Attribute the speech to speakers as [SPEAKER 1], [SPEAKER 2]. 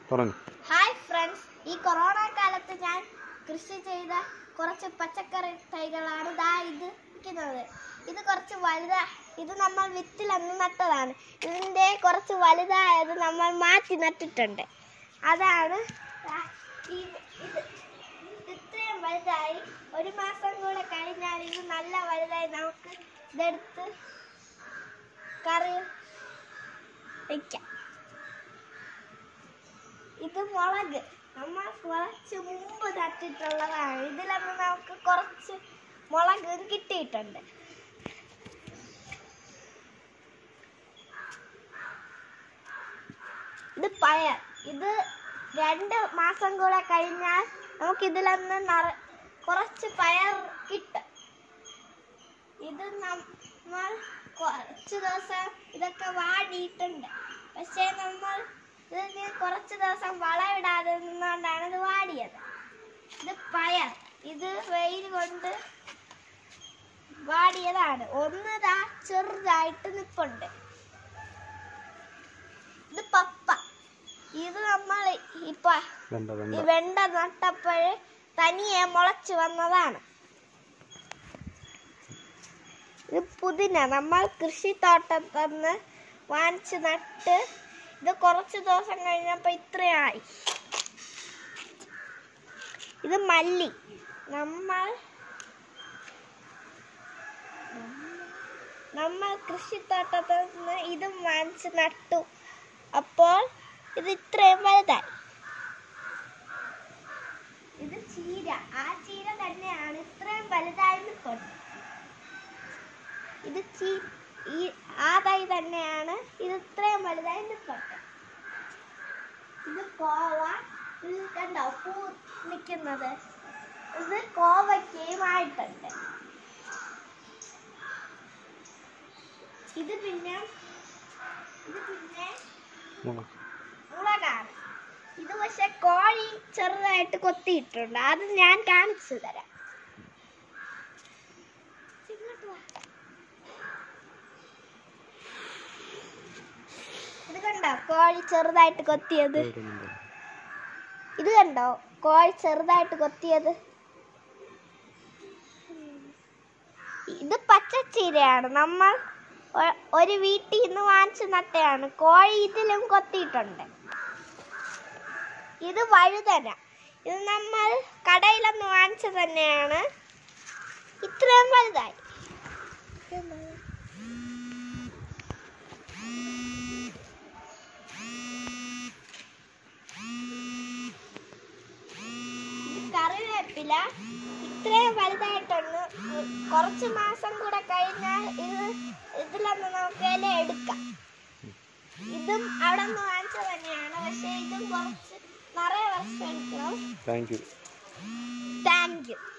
[SPEAKER 1] പറഞ്ഞു
[SPEAKER 2] hi friends ഈ corona കാലത്ത് ഞാൻ കൃഷി ചെയ്ത കുറച്ച് പച്ചക്കറി തൈകളാണ് ദാ ഇത് ഇരിക്കുന്നത് ഇത് കുറച്ച് വലുതാ ഇത് നമ്മൾ വിത്തിലന്ന് നട്ടതാണ് ഇതിൻ്റെ കുറച്ച് വലുതായത് നമ്മൾ മാറ്റി നട്ടിട്ടുണ്ട് അതാണ് ദാ ഈ ഇത് ഇത്രയും വലുതായി ഒരു മാസം കൂടെ കഴിഞ്ഞാൽ ഇത് നല്ല വലുതായി നമുക്ക് ഇതെടുത്ത് കറി വയ്ക്കാം ഇത് മുളക് നമ്മൾ കുറച്ച് മുമ്പ് നട്ടിട്ടുള്ളതാണ് ഇതിലന്ന് നമുക്ക് കുറച്ച് മുളക് കിട്ടിയിട്ടുണ്ട് ഇത് പയർ ഇത് രണ്ട് മാസം കൂടെ കഴിഞ്ഞാൽ നമുക്ക് ഇതിലന്ന് നിറ കുറച്ച് പയർ കിട്ടും ഇത് നമ്മൾ കുറച്ച് ദിവസം ഇതൊക്കെ വാടിയിട്ടുണ്ട് പക്ഷേ നമ്മൾ ഇതിന് കുറച്ച് ദിവസം വളമിടാതെ നിന്നുകൊണ്ടാണ് ഇത് വാടിയത് ഇത് പയർ ഇത് വെയിൽ കൊണ്ട് വാടിയതാണ് ഒന്ന് ദാ ചെറുതായിട്ട് നിപ്പുണ്ട് ഇത് പപ്പ ഇത് നമ്മൾ ഇപ്പൊ
[SPEAKER 1] വെണ്ട
[SPEAKER 2] ഈ
[SPEAKER 1] വെണ്ട
[SPEAKER 2] വെണ്ട നട്ടപ്പോഴ് തനിയെ മുളച്ചു വന്നതാണ് ഇത് പുതിന നമ്മൾ കൃഷിത്തോട്ടത്തിൽ നിന്ന് വാങ്ങിച്ച് നട്ട് ഇത് കുറച്ച് ദിവസം കഴിഞ്ഞപ്പോൾ ഇത്രയായി ഇത് മല്ലി നമ്മൾ നമ്മൾ കൃഷിത്തോട്ടത്തിൽ നിന്ന് ഇതും വാങ്ങിച്ച് നട്ടു അപ്പോൾ ഇത് ഇത്രയും വലുതായി ഇത് ചീര ആ ചീര തന്നെയാണ് ഇത്രയും വലുതായി നിൽക്കുന്നത് ഇത് ചീ ഈ ആ തൈ തന്നെയാണ് ഇത് ഇത്രയും വലുതായി നിൽക്കുന്നത് ഇത് കോവ ഇത് കണ്ടോ പൂ നിൽക്കുന്നത് ഇത് കോവയ്ക്കയും ആയിട്ടുണ്ട് ഇത് പിന്നെ ഇത് പിന്നെ
[SPEAKER 1] മുളക്
[SPEAKER 2] മുളകാണ് ഇത് പക്ഷെ കോഴി ചെറുതായിട്ട് കൊത്തിയിട്ടുണ്ട് അത് ഞാൻ കാണിച്ചു തരാം ഇങ്ങോട്ട് വാ. ഇത് കണ്ടോ കോഴി ചെറുതായിട്ട് കൊത്തിയത്
[SPEAKER 1] വേറൊന്നുമില്ല.
[SPEAKER 2] ഇത് കണ്ടോ കോഴി ചെറുതായിട്ട് കൊത്തിയത് ഇത് പച്ചച്ചീരയാണ് നമ്മൾ ഒ- ഒരു വീട്ടിൽ നിന്ന് വാങ്ങിച്ച് നട്ടയാണ് കോഴി ഇതിലും കൊത്തിയിട്ടുണ്ട് ഇത് വഴുതന ഇത് നമ്മൾ കടയിലൊന്ന് വാങ്ങിച്ചത് തന്നെയാണ് ഇത്രയും വലുതായി ഇത് കറിവേപ്പില ഇത്രയും വലുതായിട്ടുണ്ട് കുറച്ച് മാസം കൂടെ കഴിഞ്ഞാൽ ഇത് ഇതിലൊന്ന് നമുക്ക് ഇല എടുക്കാം ഇതും അവിടെ നിന്ന് വാങ്ങിച്ചത് തന്നെയാണ് പക്ഷേ ഇതും കുറച്ച് നിറയെ വർഷം എടുക്കണം
[SPEAKER 1] താങ്ക് യു
[SPEAKER 2] താങ്ക് യു